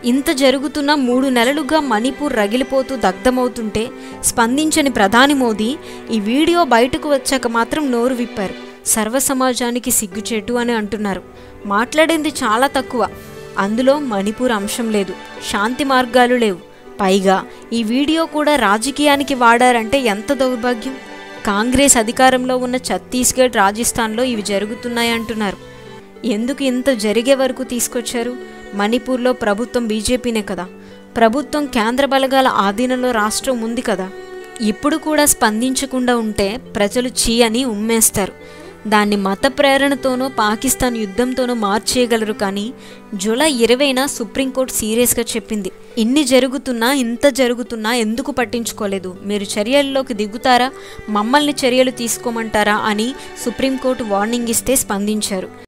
ఇంత జరుగుతున్న మూడు నెలలుగా మణిపూర్ రగిలిపోతూ దగ్ధమవుతుంటే స్పందించని ప్రధాని మోదీ ఈ వీడియో బయటకు వచ్చాక మాత్రం నోరు విప్పారు సర్వ సమాజానికి సిగ్గుచేటు అని అంటున్నారు మాట్లాడింది చాలా తక్కువ అందులో మణిపూర్ అంశం లేదు శాంతి మార్గాలు లేవు పైగా ఈ వీడియో కూడా రాజకీయానికి వాడారంటే ఎంత దౌర్భాగ్యం కాంగ్రెస్ అధికారంలో ఉన్న ఛత్తీస్గఢ్ రాజస్థాన్లో ఇవి జరుగుతున్నాయంటున్నారు ఎందుకు ఇంత జరిగే వరకు తీసుకొచ్చారు మణిపూర్లో ప్రభుత్వం బీజేపీనే కదా ప్రభుత్వం కేంద్ర బలగాల ఆధీనంలో రాష్ట్రం ఉంది కదా ఇప్పుడు కూడా స్పందించకుండా ఉంటే ప్రజలు చీ అని ఉమ్మేస్తారు దాన్ని మత ప్రేరణతోనో పాకిస్తాన్ యుద్ధంతోనో మార్చేయగలరు కానీ జూలై ఇరవైన సుప్రీంకోర్టు సీరియస్గా చెప్పింది ఇన్ని జరుగుతున్నా ఇంత జరుగుతున్నా ఎందుకు పట్టించుకోలేదు మీరు చర్యల్లోకి దిగుతారా మమ్మల్ని చర్యలు తీసుకోమంటారా అని సుప్రీంకోర్టు వార్నింగ్ ఇస్తే స్పందించారు